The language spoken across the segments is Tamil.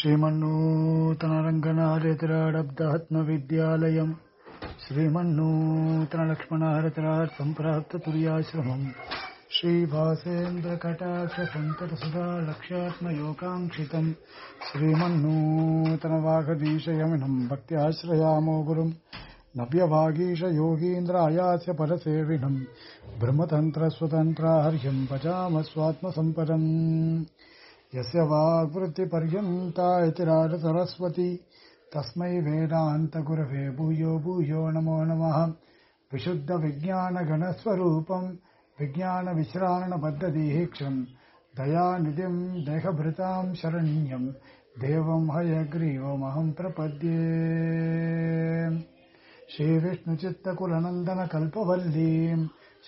श्रीमन्नूतनरङ्गनार्यतिराडब्दात्मविद्यालयम् श्रीमन्नूतनलक्ष्मणारतिराट् सम्प्राप्ततुर्याश्रमम् श्रीभासेन्द्रकटाक्षसन्ततसुधा लक्ष्यात्मयोगाङ्क्षितम् श्रीमन्नूतनवागदीशयमिनम् भक्त्याश्रयामो गुरुम् नव्यभागीशयोगीन्द्र आयास्य परसेविनम् ब्रह्मतन्त्रस्वतन्त्रार्यम् भजाम स्वात्मसम्पदम् यस्य वाग्वृत्तिपर्यन्ता इति राजसरस्वती तस्मै वेदान्तगुरवे भूयो भूयो नमो नमः विशुद्धविज्ञानगणस्वरूपम् विज्ञानविश्राणबद्धदीहीक्षम् दयानिधिम् देहभृताम् शरण्यम् देवम् हयग्रीवमहम् प्रपद्ये श्रीविष्णुचित्तकुलनन्दनकल्पवल्लीम्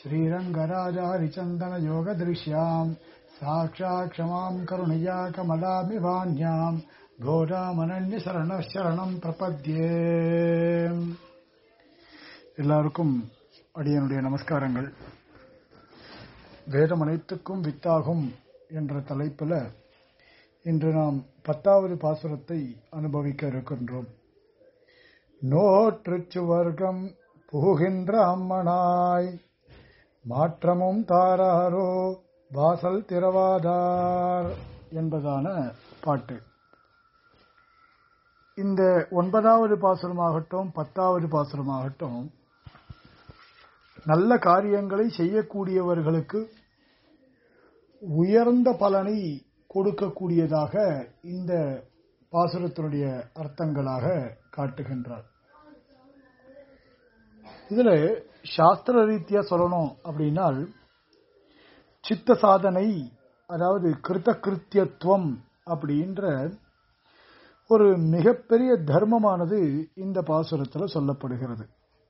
श्रीरङ्गराजहरिचन्दनयोगदृश्याम् साक्षात् क्षमाम् करुणया कमलामिवान्याम् கோடாமனன்ய சரணம் பிரபத்யே எல்லாருக்கும் அடியனுடைய நமஸ்காரங்கள் வேதம் அனைத்துக்கும் வித்தாகும் என்ற தலைப்பில் இன்று நாம் பத்தாவது பாசுரத்தை அனுபவிக்க இருக்கின்றோம் நோற்று சுவர்க்கம் புகுகின்ற அம்மனாய் மாற்றமும் தாராரோ வாசல் திறவாதார் என்பதான பாட்டு இந்த ஒன்பதாவது பாசுரமாகட்டும் பத்தாவது பாசுரமாகட்டும் நல்ல காரியங்களை செய்யக்கூடியவர்களுக்கு உயர்ந்த பலனை கொடுக்கக்கூடியதாக இந்த பாசுரத்தினுடைய அர்த்தங்களாக காட்டுகின்றார் இதுல சாஸ்திர ரீதியா சொல்லணும் அப்படின்னால் சித்த சாதனை அதாவது கிருத்த கிருத்தியத்துவம் அப்படின்ற ஒரு மிகப்பெரிய தர்மமானது இந்த பாசுரத்தில் சொல்லப்படுகிறது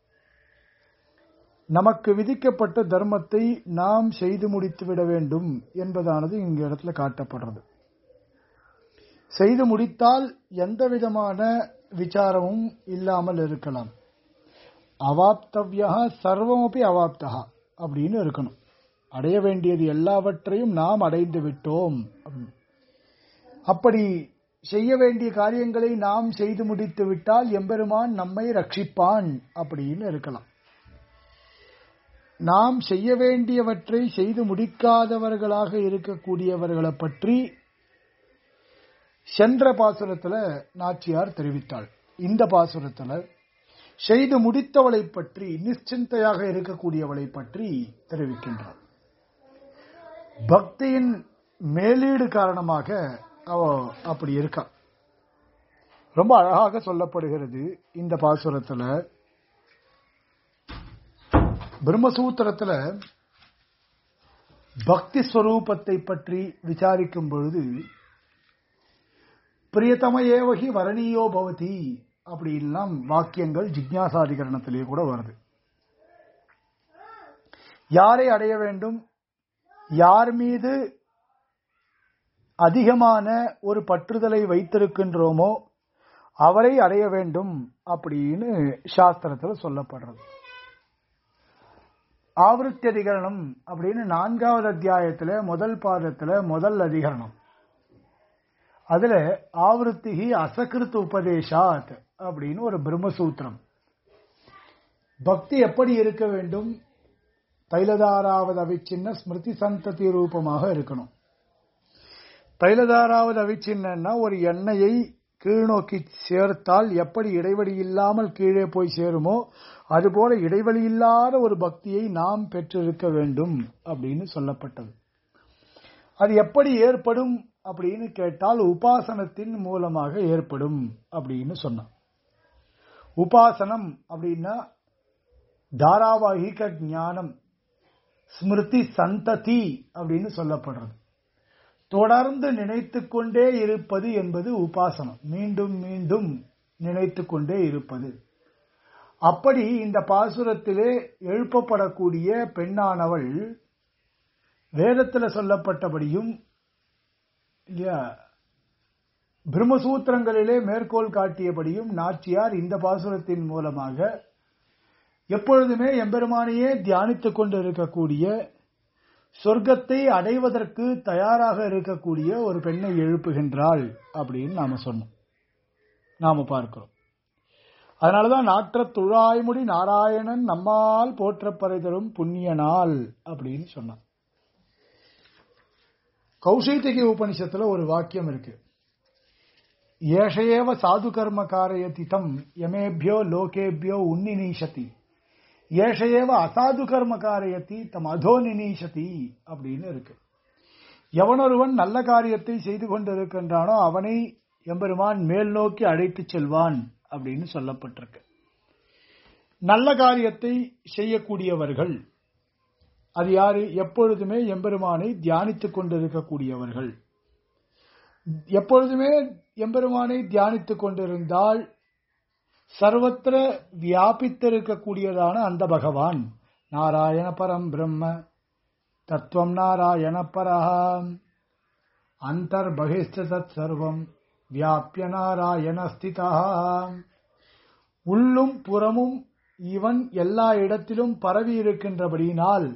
நமக்கு விதிக்கப்பட்ட தர்மத்தை நாம் செய்து முடித்து விட வேண்டும் என்பதானது இங்க இடத்துல காட்டப்படுறது செய்து முடித்தால் எந்த விதமான விசாரமும் இல்லாமல் இருக்கலாம் அவாப்தவ்யா சர்வமபி அவாப்தா அப்படின்னு இருக்கணும் அடைய வேண்டியது எல்லாவற்றையும் நாம் அடைந்து விட்டோம் அப்படி செய்ய வேண்டிய காரியங்களை நாம் செய்து முடித்து விட்டால் எம்பெருமான் நம்மை ரட்சிப்பான் அப்படின்னு இருக்கலாம் நாம் செய்ய வேண்டியவற்றை செய்து முடிக்காதவர்களாக இருக்கக்கூடியவர்களை பற்றி சென்ற பாசுரத்தில் நாச்சியார் தெரிவித்தாள் இந்த பாசுரத்தில் செய்து முடித்தவளை பற்றி நிশ্சிந்தையாக இருக்கக்கூடியவளை பற்றி தெரிவிக்கின்றார் பக்தியின் மேலீடு காரணமாக அவ அப்படி இருக்கா ரொம்ப அழகாக சொல்லப்படுகிறது இந்த பாசுரத்துல பிரம்மசூத்திரத்துல பக்தி ஸ்வரூபத்தை பற்றி விசாரிக்கும் பொழுது பிரியதம ஏவகி வரணீயோ பவதி அப்படின்லாம் வாக்கியங்கள் ஜிக்யாசாதிகரணத்திலேயே கூட வருது யாரை அடைய வேண்டும் யார் மீது அதிகமான ஒரு பற்றுதலை வைத்திருக்கின்றோமோ அவரை அடைய வேண்டும் அப்படின்னு சாஸ்திரத்தில் சொல்லப்படுறது ஆவருத்தி அதிகரணம் அப்படின்னு நான்காவது அத்தியாயத்துல முதல் பாதத்துல முதல் அதிகரணம் அதுல ஆவருத்திகி அசகிருத்த உபதேசாத் அப்படின்னு ஒரு பிரம்மசூத்திரம் பக்தி எப்படி இருக்க வேண்டும் தைலதாராவது அவிச்சின்ன ஸ்மிருதி சந்ததி ரூபமாக இருக்கணும் தைலதாராவது அவிச்சின்னா ஒரு எண்ணெயை கீழ்நோக்கி சேர்த்தால் எப்படி இடைவெளி இல்லாமல் கீழே போய் சேருமோ அதுபோல இடைவெளி இல்லாத ஒரு பக்தியை நாம் பெற்றிருக்க வேண்டும் அப்படின்னு சொல்லப்பட்டது அது எப்படி ஏற்படும் அப்படின்னு கேட்டால் உபாசனத்தின் மூலமாக ஏற்படும் அப்படின்னு சொன்னான் உபாசனம் அப்படின்னா தாராவாகிக ஞானம் ஸ்மிருதி சந்ததி அப்படின்னு சொல்லப்படுறது தொடர்ந்து நினைத்து கொண்டே இருப்பது என்பது உபாசனம் மீண்டும் மீண்டும் நினைத்து கொண்டே இருப்பது அப்படி இந்த பாசுரத்திலே எழுப்பப்படக்கூடிய பெண்ணானவள் வேதத்தில் சொல்லப்பட்டபடியும் இல்லையா பிரம்மசூத்திரங்களிலே மேற்கோள் காட்டியபடியும் நாச்சியார் இந்த பாசுரத்தின் மூலமாக எப்பொழுதுமே எம்பெருமானையே தியானித்துக் கொண்டு இருக்கக்கூடிய சொர்க்கத்தை அடைவதற்கு தயாராக இருக்கக்கூடிய ஒரு பெண்ணை எழுப்புகின்றாள் அப்படின்னு நாம சொன்னோம் நாம பார்க்கிறோம் அதனாலதான் நாற்ற துழாய்முடி நாராயணன் நம்மால் போற்றப்பறை தரும் புண்ணிய நாள் அப்படின்னு சொன்னான் கௌஷைத்திகி உபனிஷத்துல ஒரு வாக்கியம் இருக்கு ஏஷையேவ சாது கர்ம காரயதி தம் யமேபியோ லோகேபியோ உன்னினீஷதி ஏஷையேவ அசாது கர்ம காரயத்தி தம் அதோ நினீஷதி அப்படின்னு இருக்கு எவனொருவன் நல்ல காரியத்தை செய்து கொண்டிருக்கின்றானோ அவனை எம்பெருமான் மேல் நோக்கி அழைத்துச் செல்வான் அப்படின்னு சொல்லப்பட்டிருக்கு நல்ல காரியத்தை செய்யக்கூடியவர்கள் அது யாரு எப்பொழுதுமே எம்பெருமானை தியானித்துக் கொண்டிருக்கக்கூடியவர்கள் எப்பொழுதுமே எம்பெருமானை தியானித்துக் கொண்டிருந்தால் சர்வத்திர வியாபித்திருக்கக்கூடியதான அந்த பகவான் நாராயண பரம் பிரம்ம தத்துவம் நாராயண பரஹாம் அந்தர் பகிஷ்ட தத் சர்வம் வியாபிய நாராயண ஸ்திதா உள்ளும் புறமும் இவன் எல்லா இடத்திலும் பரவி இருக்கின்றபடியினால்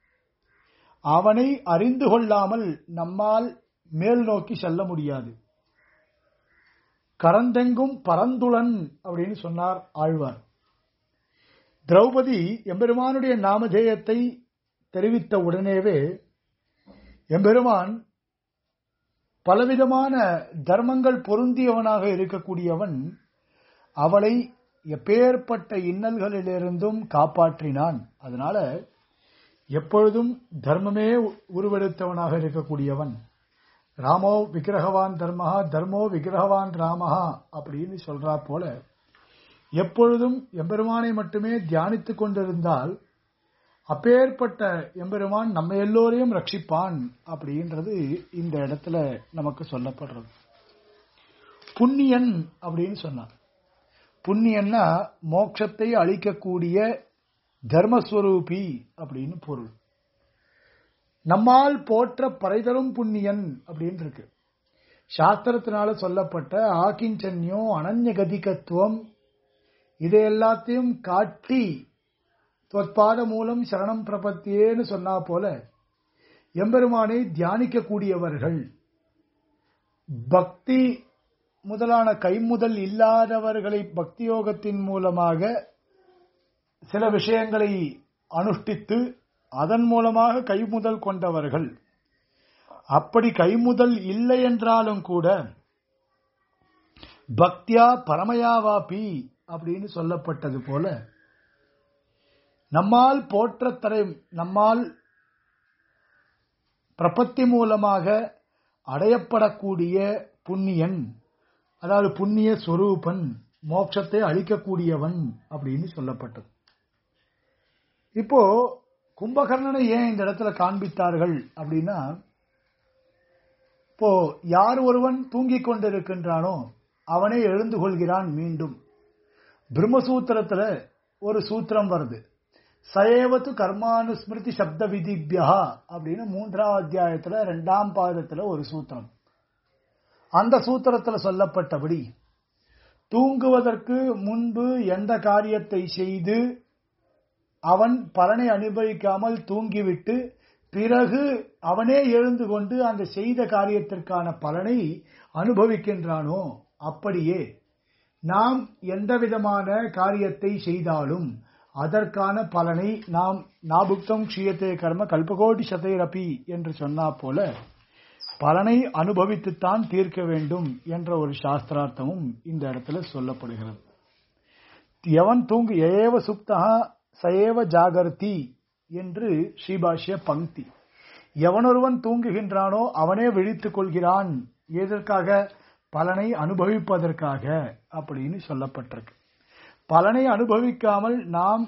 அவனை அறிந்து கொள்ளாமல் நம்மால் மேல் நோக்கி செல்ல முடியாது கரந்தெங்கும் பரந்துளன் அப்படின்னு சொன்னார் ஆழ்வார் திரௌபதி எம்பெருமானுடைய நாமதேயத்தை தெரிவித்த உடனேவே எம்பெருமான் பலவிதமான தர்மங்கள் பொருந்தியவனாக இருக்கக்கூடியவன் அவளை எப்பேற்பட்ட இன்னல்களிலிருந்தும் காப்பாற்றினான் அதனால எப்பொழுதும் தர்மமே உருவெடுத்தவனாக இருக்கக்கூடியவன் ராமோ விக்கிரகவான் தர்மஹா தர்மோ விக்கிரகவான் ராமஹா அப்படின்னு சொல்றா போல எப்பொழுதும் எம்பெருமானை மட்டுமே தியானித்துக் கொண்டிருந்தால் அப்பேற்பட்ட எம்பெருமான் நம்ம எல்லோரையும் ரட்சிப்பான் அப்படின்றது இந்த இடத்துல நமக்கு சொல்லப்படுறது புண்ணியன் அப்படின்னு சொன்னான் புண்ணியன்னா மோட்சத்தை அளிக்கக்கூடிய தர்மஸ்வரூபி அப்படின்னு பொருள் நம்மால் போற்ற பறைதரும் புண்ணியன் அப்படின்னு இருக்கு சாஸ்திரத்தினால சொல்லப்பட்ட ஆக்கிஞ்சன்யம் அனன்ய கதிகத்துவம் இதை எல்லாத்தையும் காட்டி தொற்பாத மூலம் சரணம் பிரபத்தியேன்னு சொன்னா போல எம்பெருமானை தியானிக்கக்கூடியவர்கள் பக்தி முதலான கைமுதல் இல்லாதவர்களை பக்தி யோகத்தின் மூலமாக சில விஷயங்களை அனுஷ்டித்து அதன் மூலமாக கைமுதல் கொண்டவர்கள் அப்படி கைமுதல் இல்லை என்றாலும் கூட பக்தியா பரமயாவாபி அப்படின்னு சொல்லப்பட்டது போல நம்மால் போற்றத்தரை நம்மால் பிரபத்தி மூலமாக அடையப்படக்கூடிய புண்ணியன் அதாவது புண்ணிய ஸ்வரூபன் மோட்சத்தை அளிக்கக்கூடியவன் அப்படின்னு சொல்லப்பட்டது இப்போ கும்பகர்ணனை ஏன் இந்த இடத்துல காண்பித்தார்கள் அப்படின்னா இப்போ யார் ஒருவன் தூங்கிக் கொண்டிருக்கின்றானோ அவனே எழுந்து கொள்கிறான் மீண்டும் பிரம்மசூத்திரத்துல ஒரு சூத்திரம் வருது சயேவத்து கர்மானுஸ்மிருதி சப்த விதிபியா அப்படின்னு மூன்றாம் அத்தியாயத்துல ரெண்டாம் பாதத்துல ஒரு சூத்திரம் அந்த சூத்திரத்துல சொல்லப்பட்டபடி தூங்குவதற்கு முன்பு எந்த காரியத்தை செய்து அவன் பலனை அனுபவிக்காமல் தூங்கிவிட்டு பிறகு அவனே எழுந்து கொண்டு அந்த செய்த காரியத்திற்கான பலனை அனுபவிக்கின்றானோ அப்படியே நாம் எந்த விதமான காரியத்தை செய்தாலும் அதற்கான பலனை நாம் நாபுக்தம் க்ஷியத்தே கர்ம கல்பகோடி சதைரபி என்று சொன்னா போல பலனை அனுபவித்துத்தான் தீர்க்க வேண்டும் என்ற ஒரு சாஸ்திரார்த்தமும் இந்த இடத்துல சொல்லப்படுகிறது எவன் தூங்கு ஏவ சுப்தா சயேவ ஜாகர்த்தி என்று ஸ்ரீபாஷ்ய பங்கி எவனொருவன் தூங்குகின்றானோ அவனே விழித்துக் கொள்கிறான் எதற்காக பலனை அனுபவிப்பதற்காக அப்படின்னு சொல்லப்பட்டிருக்கு பலனை அனுபவிக்காமல் நாம்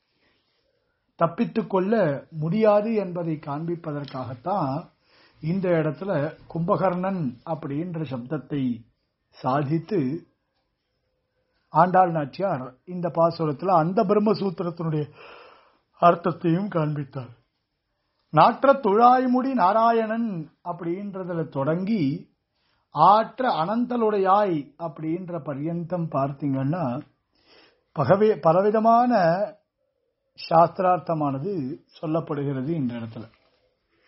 தப்பித்துக் கொள்ள முடியாது என்பதை காண்பிப்பதற்காகத்தான் இந்த இடத்துல கும்பகர்ணன் அப்படின்ற சப்தத்தை சாதித்து ஆண்டாள் நாச்சியார் இந்த பாசுரத்தில் அந்த பிரம்மசூத்திரத்தினுடைய அர்த்தத்தையும் காண்பித்தார் நாற்ற துழாய்முடி நாராயணன் அப்படின்றதுல தொடங்கி ஆற்ற அனந்தலுடையாய் அப்படின்ற பர்யந்தம் பார்த்தீங்கன்னா பகவே பலவிதமான சாஸ்திரார்த்தமானது சொல்லப்படுகிறது இந்த இடத்துல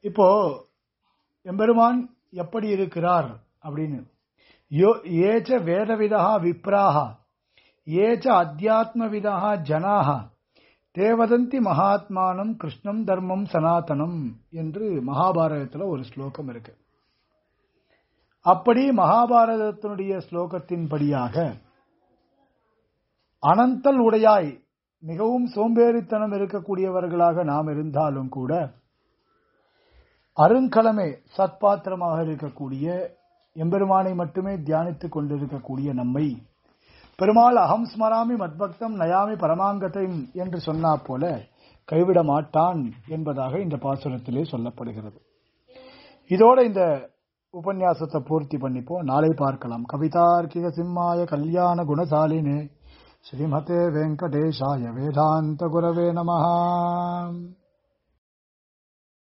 இப்போ எம்பெருமான் எப்படி இருக்கிறார் அப்படின்னு யோ ஏச்ச வேதவிதா விப்ராஹா ஏச்ச அத்தியாத்மவிதா ஜனாஹா தேவதந்தி மகாத்மானம் கிருஷ்ணம் தர்மம் சனாதனம் என்று மகாபாரதத்துல ஒரு ஸ்லோகம் இருக்கு அப்படி மகாபாரதத்தினுடைய ஸ்லோகத்தின்படியாக அனந்தல் உடையாய் மிகவும் சோம்பேறித்தனம் இருக்கக்கூடியவர்களாக நாம் இருந்தாலும் கூட அருங்கலமே சத்பாத்திரமாக இருக்கக்கூடிய எம்பெருமானை மட்டுமே தியானித்துக் கொண்டிருக்கக்கூடிய நம்மை பெருமாள் அகம் ஸ்மராமி மத்பக்தம் நயாமி பரமாங்கத்தை என்று சொன்னா போல கைவிட மாட்டான் என்பதாக இந்த பாசுரத்திலே சொல்லப்படுகிறது இதோட இந்த உபன்யாசத்தை பூர்த்தி பண்ணிப்போம் நாளை பார்க்கலாம் கவிதார்க்கிக சிம்மாய கல்யாண குணசாலினே ஸ்ரீமதே வெங்கடேஷாய வேதாந்த குரவே நமஹா